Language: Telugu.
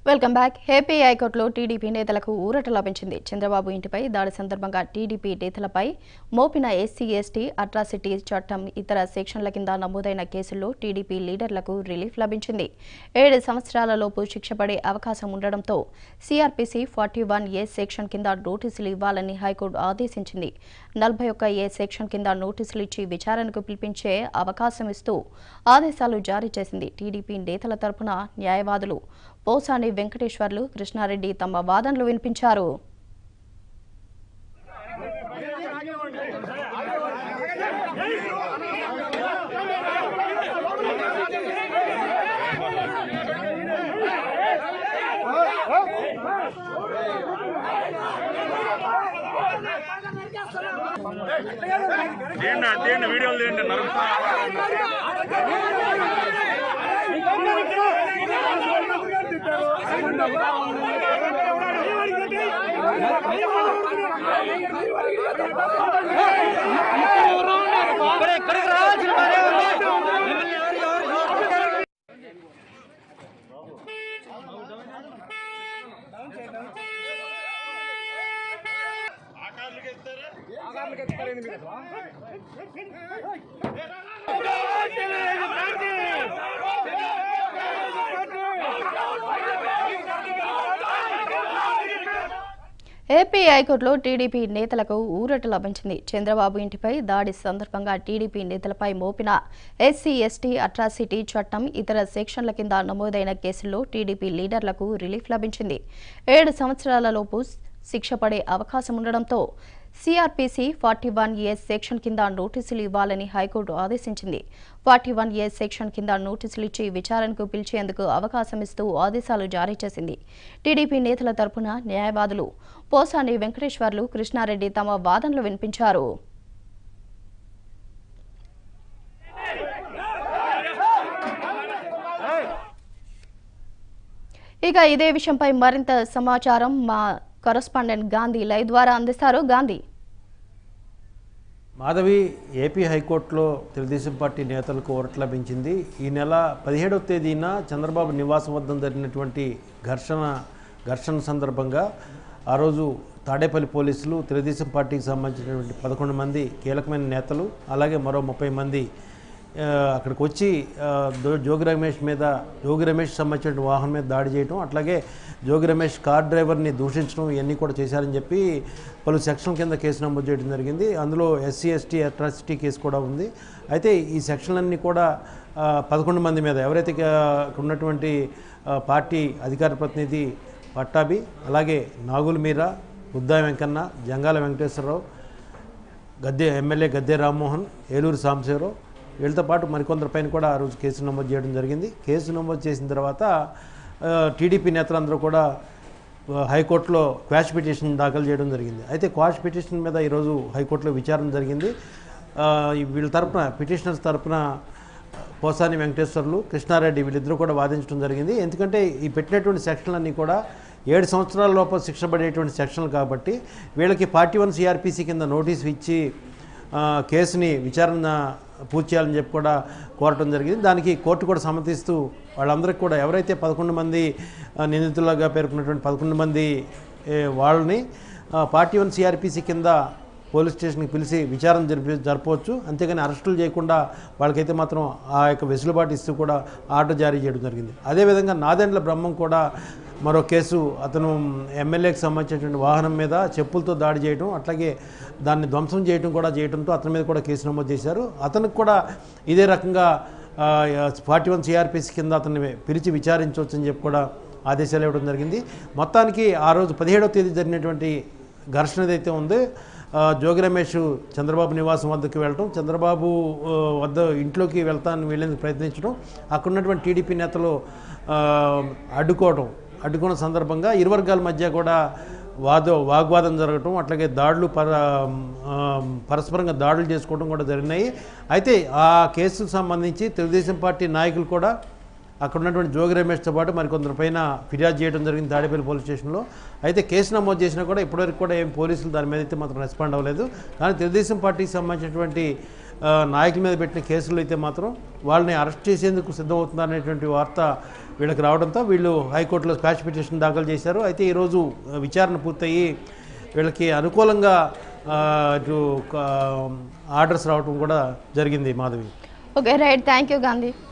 వెల్కమ్ బ్యాక్ ఏపీ హైకోర్టులో టీడీపీ నేతలకు ఊరట లభించింది చంద్రబాబు ఇంటిపై దాడి సందర్భంగా టీడీపీ నేతలపై మోపిన ఎస్సీ ఎస్టీ అట్రాసిటీ చట్టం ఇతర సెక్షన్ల కింద నమోదైన కేసుల్లో టీడీపీ లీడర్లకు రిలీఫ్ లభించింది ఏడు సంవత్సరాలలోపు శిక్ష పడే అవకాశం ఉండడంతో CRPC forty one A section కింద నోటీసులు ఇవ్వాలని హైకోర్టు ఆదేశించింది నలభై ఒక్క ఏ సెక్షన్ కింద నోటీసులు ఇచ్చి విచారణకు పిలిపించే అవకాశం ఇస్తూ ఆదేశాలు జారీ చేసింది టీడీపీ నేతల తరపున న్యాయవాదులు పోసాని వెంకటేశ్వర్లు కృష్ణారెడ్డి తమ వాదనలు వినిపించారు తీయండి తీయండి వీడియోలు తీయండి నరుకుతా ఏపీ హైకోర్టులో టీడీపీ నేతలకు ఊరట లభించింది చంద్రబాబు ఇంటిపై దాడి సందర్భంగా టీడీపీ నేతలపై మోపిన ఎస్సీ ఎస్టీ అట్రాసిటీ చట్టం ఇతర సెక్షన్ల కింద నమోదైన కేసుల్లో టీడీపీ లీడర్లకు రిలీఫ్ లభించింది ఏడు సంవత్సరాలలోపు శిక్ష పడే అవకాశం ఉండడంతో CRPC forty one A section కింద నోటీసులు ఇవ్వాలని హైకోర్టు ఆదేశించింది ఫార్టీ వన్ ఏ సెక్షన్ కింద నోటీసులు ఇచ్చి విచారణకు పిలిచేందుకు అవకాశం ఇస్తూ ఆదేశాలు జారీ చేసింది టీడీపీ నేతల తరపున న్యాయవాదులు పోసాని వెంకటేశ్వర్లు కృష్ణారెడ్డి తమ వాదనలు వినిపించారు ఇక ఇదే విషయంపై మరింత సమాచారం మా కరస్పాండెంట్ గాంధీ లైవ్ ద్వారా అందిస్తారు గాంధీ మాధవి ఏపీ హైకోర్టులో తెలుగుదేశం పార్టీ నేతలకు ఓరట్ లభించింది ఈ నెల పదిహేడవ తేదీన చంద్రబాబు నివాసం వద్ద జరిగినటువంటి ఘర్షణ ఘర్షణ సందర్భంగా ఆ రోజు తాడేపల్లి పోలీసులు తెలుగుదేశం పార్టీకి సంబంధించినటువంటి పదకొండు మంది కీలకమైన నేతలు అలాగే మరో ముప్పై మంది ఆ, అక్కడికి వచ్చి ఆ, దో- జోగి రమేష్ మీద జోగి రమేష్ సంబంధించిన వాహనం మీద దాడి చేయడం అట్లాగే జోగి రమేష్ కార్ డ్రైవర్ని దూషించడం ఇవన్నీ కూడా చేశారని చెప్పి పలు సెక్షన్ల కింద కేసు నమోదు చేయడం జరిగింది అందులో ఎస్సీ ఎస్టీ అట్రాసిటీ కేసు కూడా ఉంది అయితే ఈ సెక్షన్లన్నీ కూడా ఆ, పదకొండు మంది మీద ఎవరైతే ఇక అక్కడ ఉన్నటువంటి ఆ, పార్టీ అధికార ప్రతినిధి పట్టాభి అలాగే నాగుల మీరా ఉద్దా వెంకన్న జంగాల వెంకటేశ్వరరావు గద్దె ఎమ్మెల్యే గద్దె రామ్మోహన్ ఏలూరు సాంబశివరావు వీళ్ళతో పాటు మరికొందరిపైన కూడా ఆ రోజు కేసు నమోదు చేయడం జరిగింది కేసు నమోదు చేసిన తర్వాత ఆ, టీడీపీ నేతలందరూ కూడా ఆ, హైకోర్టులో క్వాష్ పిటిషన్ దాఖలు చేయడం జరిగింది అయితే క్వాష్ పిటిషన్ మీద ఈరోజు హైకోర్టులో విచారణ జరిగింది ఆ, ఈ వీళ్ళ తరపున పిటిషనర్స్ తరపున పోసాని వెంకటేశ్వర్లు కృష్ణారెడ్డి వీళ్ళిద్దరూ కూడా వాదించడం జరిగింది ఎందుకంటే ఈ పెట్టినటువంటి సెక్షన్లన్నీ కూడా ఏడు సంవత్సరాల లోపల శిక్ష పడేటువంటి సెక్షన్లు కాబట్టి వీళ్ళకి పార్టీ వన్ సిఆర్పిసి కింద నోటీసు ఇచ్చి ఆ, కేసుని విచారణ పూర్తి చేయాలని చెప్పి కూడా కోరటం జరిగింది దానికి కోర్టు కూడా సమ్మతిస్తూ వాళ్ళందరికీ కూడా ఎవరైతే పదకొండు మంది ఆ, నిందితులుగా పేర్కొన్నటువంటి పదకొండు మంది ఏ, వాళ్ళని ఆ, పార్టీ వన్ సిఆర్పిసి కింద పోలీస్ స్టేషన్కి పిలిచి విచారణ జరిపి జరపవచ్చు అంతేగాని అరెస్టులు చేయకుండా వాళ్ళకైతే మాత్రం ఆ యొక్క వెసులుబాటు ఇస్తూ కూడా ఆర్డర్ జారీ చేయడం జరిగింది అదేవిధంగా నాదెండ్ల బ్రహ్మం కూడా మరో కేసు అతను ఎమ్మెల్యేకి సంబంధించినటువంటి వాహనం మీద చెప్పులతో దాడి చేయడం అట్లాగే దాన్ని ధ్వంసం చేయడం కూడా చేయడంతో అతని మీద కూడా కేసు నమోదు చేశారు అతనికి కూడా ఇదే రకంగా ఫార్టీ వన్ సిఆర్పిసి కింద అతన్ని పిలిచి విచారించవచ్చు అని చెప్పి కూడా ఆదేశాలు ఇవ్వడం జరిగింది మొత్తానికి ఆ రోజు పదిహేడవ తేదీ జరిగినటువంటి ఘర్షణ ఏదైతే ఉందో ఆ, జోగి రమేష్ చంద్రబాబు నివాసం వద్దకు వెళ్ళటం చంద్రబాబు ఆ, వద్ద ఇంట్లోకి వెళ్తానని వెళ్ళేందుకు ప్రయత్నించడం అక్కడ ఉన్నటువంటి టీడీపీ నేతలు ఆ, అడ్డుకోవడం అడ్డుకున్న సందర్భంగా ఇరు వర్గాల మధ్య కూడా వాద వాగ్వాదం జరగటం అట్లాగే దాడులు పర ఆ, పరస్పరంగా దాడులు చేసుకోవడం కూడా జరిగినాయి అయితే ఆ కేసుకు సంబంధించి తెలుగుదేశం పార్టీ నాయకులు కూడా అక్కడ ఉన్నటువంటి జోగి రమేష్తో పాటు మరికొందరి పైన ఫిర్యాదు చేయడం జరిగింది తాడేపల్లి పోలీస్ స్టేషన్లో అయితే కేసు నమోదు చేసినా కూడా ఇప్పటివరకు కూడా ఏం పోలీసులు దాని మీద అయితే మాత్రం రెస్పాండ్ అవ్వలేదు కానీ తెలుగుదేశం పార్టీకి సంబంధించినటువంటి ఆ, నాయకుల మీద పెట్టిన కేసులు అయితే మాత్రం వాళ్ళని అరెస్ట్ చేసేందుకు సిద్ధమవుతున్నారనేటువంటి వార్త వీళ్ళకి రావడంతో వీళ్ళు హైకోర్టులో స్క్వాష్ పిటిషన్ దాఖలు చేశారు అయితే ఈరోజు ఆ, విచారణ పూర్తయి వీళ్ళకి అనుకూలంగా ఆ, ఇటు ఆర్డర్స్ రావడం కూడా జరిగింది Madhavi okay right thank you Gandhi